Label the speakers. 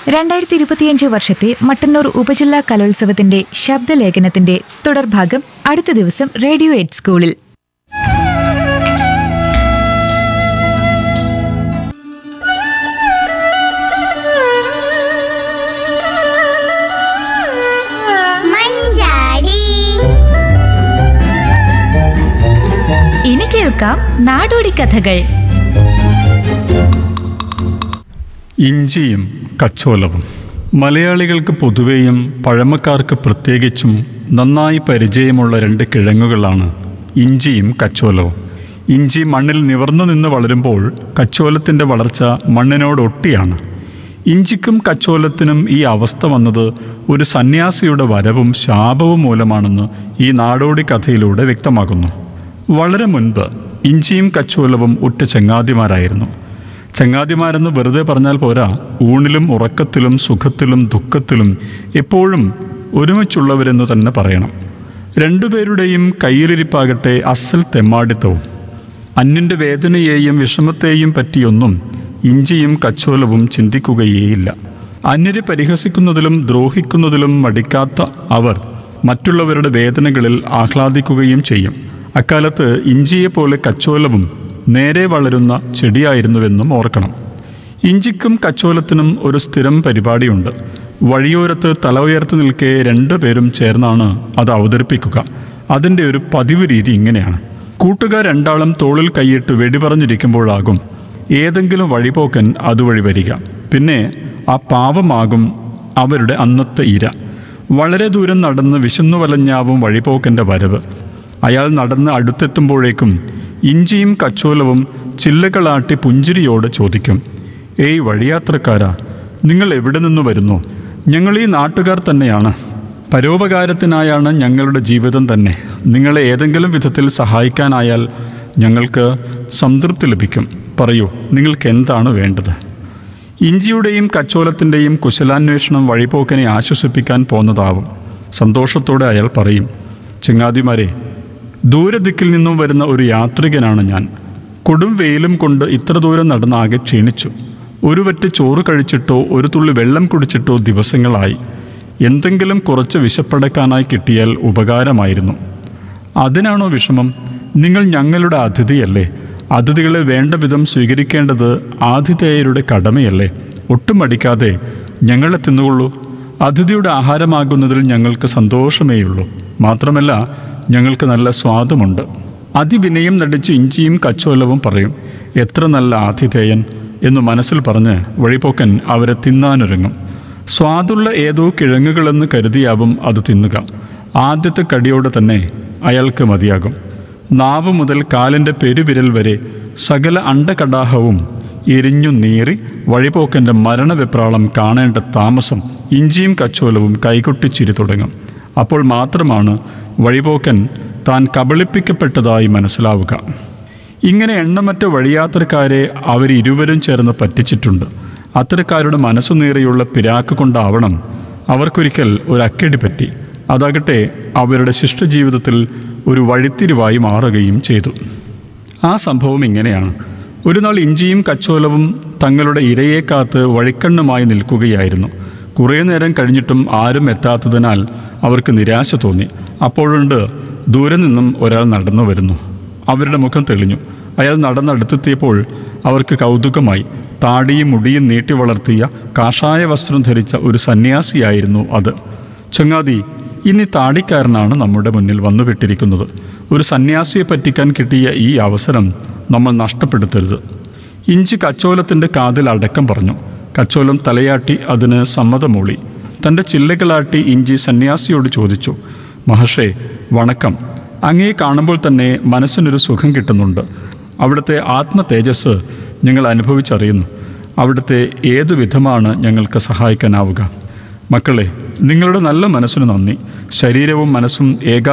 Speaker 1: രണ്ടായിരത്തി ഇരുപത്തിയഞ്ച് വർഷത്തെ മട്ടന്നൂർ ഉപജില്ലാ കലോത്സവത്തിന്റെ ശബ്ദലേഖനത്തിന്റെ തുടർഭാഗം അടുത്ത ദിവസം റേഡിയോ എയ്ഡ് സ്കൂളിൽ
Speaker 2: മഞ്ചാടി
Speaker 1: ഇനി കേൾക്കാം നാടോടി കഥകൾ
Speaker 3: ഇഞ്ചിയും കച്ചോലവും മലയാളികൾക്ക് പൊതുവെയും പഴമക്കാർക്ക് പ്രത്യേകിച്ചും നന്നായി പരിചയമുള്ള രണ്ട് കിഴങ്ങുകളാണ് ഇഞ്ചിയും കച്ചോലവും ഇഞ്ചി മണ്ണിൽ നിവർന്നു നിന്ന് വളരുമ്പോൾ കച്ചോലത്തിൻ്റെ വളർച്ച മണ്ണിനോടൊട്ടിയാണ് ഇഞ്ചിക്കും കച്ചോലത്തിനും ഈ അവസ്ഥ വന്നത് ഒരു സന്യാസിയുടെ വരവും ശാപവും മൂലമാണെന്ന് ഈ നാടോടി കഥയിലൂടെ വ്യക്തമാകുന്നു വളരെ മുൻപ് ഇഞ്ചിയും കച്ചോലവും ഉറ്റ ചങ്ങാതിമാരായിരുന്നു ചങ്ങാതിമാരെന്ന് വെറുതെ പറഞ്ഞാൽ പോരാ ഊണിലും ഉറക്കത്തിലും സുഖത്തിലും ദുഃഖത്തിലും എപ്പോഴും ഒരുമിച്ചുള്ളവരെന്ന് തന്നെ പറയണം രണ്ടുപേരുടെയും കയ്യിലിരിപ്പാകട്ടെ അസൽ തെമ്മാടിത്തവും അന്യൻ്റെ വേദനയെയും വിഷമത്തെയും പറ്റിയൊന്നും ഇഞ്ചിയും കച്ചോലവും ചിന്തിക്കുകയേയില്ല അന്യരെ പരിഹസിക്കുന്നതിലും ദ്രോഹിക്കുന്നതിലും മടിക്കാത്ത അവർ മറ്റുള്ളവരുടെ വേദനകളിൽ ആഹ്ലാദിക്കുകയും ചെയ്യും അക്കാലത്ത് ഇഞ്ചിയെപ്പോലെ കച്ചോലവും നേരെ വളരുന്ന ചെടിയായിരുന്നുവെന്നും ഓർക്കണം ഇഞ്ചിക്കും കച്ചോലത്തിനും ഒരു സ്ഥിരം പരിപാടിയുണ്ട് വഴിയോരത്ത് തല ഉയർത്തി നിൽക്കെ രണ്ടുപേരും ചേർന്നാണ് അത് അവതരിപ്പിക്കുക അതിൻ്റെ ഒരു പതിവ് രീതി ഇങ്ങനെയാണ് കൂട്ടുകാർ രണ്ടാളും തോളിൽ കൈയിട്ട് വെടിപറഞ്ഞിരിക്കുമ്പോഴാകും ഏതെങ്കിലും വഴിപോക്കൻ അതുവഴി വരിക പിന്നെ ആ പാവമാകും അവരുടെ അന്നത്തെ ഇര വളരെ ദൂരം നടന്ന് വിശന്നു വലഞ്ഞാവും വഴിപോക്കൻ്റെ വരവ് അയാൾ നടന്ന് അടുത്തെത്തുമ്പോഴേക്കും ഇഞ്ചിയും കച്ചോലവും ചില്ലകളാട്ടി പുഞ്ചിരിയോട് ചോദിക്കും ഏയ് വഴിയാത്രക്കാരാ നിങ്ങൾ എവിടെ നിന്ന് വരുന്നു ഞങ്ങൾ ഈ നാട്ടുകാർ തന്നെയാണ് പരോപകാരത്തിനായാണ് ഞങ്ങളുടെ ജീവിതം തന്നെ നിങ്ങളെ ഏതെങ്കിലും വിധത്തിൽ സഹായിക്കാനായാൽ ഞങ്ങൾക്ക് സംതൃപ്തി ലഭിക്കും പറയൂ നിങ്ങൾക്ക് എന്താണ് വേണ്ടത് ഇഞ്ചിയുടെയും കച്ചോലത്തിൻ്റെയും കുശലാന്വേഷണം വഴിപോക്കനെ ആശ്വസിപ്പിക്കാൻ പോന്നതാവും സന്തോഷത്തോടെ അയാൾ പറയും ചങ്ങാതിമാരെ ദൂരദിക്കിൽ നിന്നും വരുന്ന ഒരു യാത്രികനാണ് ഞാൻ കൊടും വെയിലും കൊണ്ട് ഇത്ര ദൂരം നടന്ന് ആകെ ക്ഷീണിച്ചു ഒരു വറ്റ് ചോറ് കഴിച്ചിട്ടോ ഒരു തുള്ളി വെള്ളം കുടിച്ചിട്ടോ ദിവസങ്ങളായി എന്തെങ്കിലും കുറച്ച് വിശപ്പടക്കാനായി കിട്ടിയാൽ ഉപകാരമായിരുന്നു അതിനാണോ വിഷമം നിങ്ങൾ ഞങ്ങളുടെ അതിഥിയല്ലേ അതിഥികളെ വേണ്ട വിധം സ്വീകരിക്കേണ്ടത് ആതിഥേയരുടെ കടമയല്ലേ ഒട്ടും മടിക്കാതെ ഞങ്ങളെ തിന്നുകൊള്ളൂ അതിഥിയുടെ ആഹാരമാകുന്നതിൽ ഞങ്ങൾക്ക് സന്തോഷമേയുള്ളൂ മാത്രമല്ല ഞങ്ങൾക്ക് നല്ല സ്വാദുമുണ്ട് അതിവിനയം നടിച്ച് ഇഞ്ചിയും കച്ചോലവും പറയും എത്ര നല്ല ആതിഥേയൻ എന്ന് മനസ്സിൽ പറഞ്ഞ് വഴിപോക്കൻ അവരെ തിന്നാനൊരുങ്ങും സ്വാദുള്ള ഏതോ കിഴങ്ങുകളെന്ന് കരുതിയാവും അത് തിന്നുക ആദ്യത്തെ കടിയോടെ തന്നെ അയാൾക്ക് മതിയാകും നാവ് മുതൽ കാലിൻ്റെ പെരുവിരൽ വരെ സകല അണ്ടകടാഹവും എരിഞ്ഞു നീറി വഴിപോക്കൻ്റെ മരണവെപ്രാളം കാണേണ്ട താമസം ഇഞ്ചിയും കച്ചോലവും കൈകൊട്ടിച്ചിരി തുടങ്ങും അപ്പോൾ മാത്രമാണ് വഴിപോക്കൻ താൻ കബളിപ്പിക്കപ്പെട്ടതായി മനസ്സിലാവുക ഇങ്ങനെ എണ്ണമറ്റ വഴിയാത്രക്കാരെ അവരിരുവരും ചേർന്ന് പറ്റിച്ചിട്ടുണ്ട് അത്തരക്കാരുടെ മനസ്സു നേറിയുള്ള പിരാക്ക് കൊണ്ടാവണം അവർക്കൊരിക്കൽ ഒരു അക്കടി പറ്റി അതാകട്ടെ അവരുടെ ശിഷ്ടജീവിതത്തിൽ ഒരു വഴിത്തിരിവായി മാറുകയും ചെയ്തു ആ സംഭവം ഇങ്ങനെയാണ് ഒരു നാൾ ഇഞ്ചിയും കച്ചോലവും തങ്ങളുടെ ഇരയെ കാത്ത് വഴിക്കണ്ണുമായി നിൽക്കുകയായിരുന്നു കുറേ നേരം കഴിഞ്ഞിട്ടും ആരും എത്താത്തതിനാൽ അവർക്ക് നിരാശ തോന്നി അപ്പോഴുണ്ട് ദൂരെ നിന്നും ഒരാൾ നടന്നു വരുന്നു അവരുടെ മുഖം തെളിഞ്ഞു അയാൾ നടന്നടുത്തെത്തിയപ്പോൾ അവർക്ക് കൗതുകമായി താടിയും മുടിയും നീട്ടി വളർത്തിയ കാഷായ വസ്ത്രം ധരിച്ച ഒരു സന്യാസിയായിരുന്നു അത് ചങ്ങാതി ഇനി താടിക്കാരനാണ് നമ്മുടെ മുന്നിൽ വന്നുപെട്ടിരിക്കുന്നത് ഒരു സന്യാസിയെ പറ്റിക്കാൻ കിട്ടിയ ഈ അവസരം നമ്മൾ നഷ്ടപ്പെടുത്തരുത് ഇഞ്ചി കച്ചോലത്തിൻ്റെ കാതിൽ അടക്കം പറഞ്ഞു കച്ചോലം തലയാട്ടി അതിന് സമ്മതമൂളി തൻ്റെ ചില്ലകളാട്ടി ഇഞ്ചി സന്യാസിയോട് ചോദിച്ചു മഹർഷേ വണക്കം അങ്ങേ കാണുമ്പോൾ തന്നെ മനസ്സിനൊരു സുഖം കിട്ടുന്നുണ്ട് അവിടുത്തെ ആത്മ തേജസ് ഞങ്ങൾ അനുഭവിച്ചറിയുന്നു അവിടുത്തെ ഏതു വിധമാണ് ഞങ്ങൾക്ക് സഹായിക്കാനാവുക മക്കളെ നിങ്ങളുടെ നല്ല മനസ്സിന് നന്ദി ശരീരവും മനസ്സും ഏകാ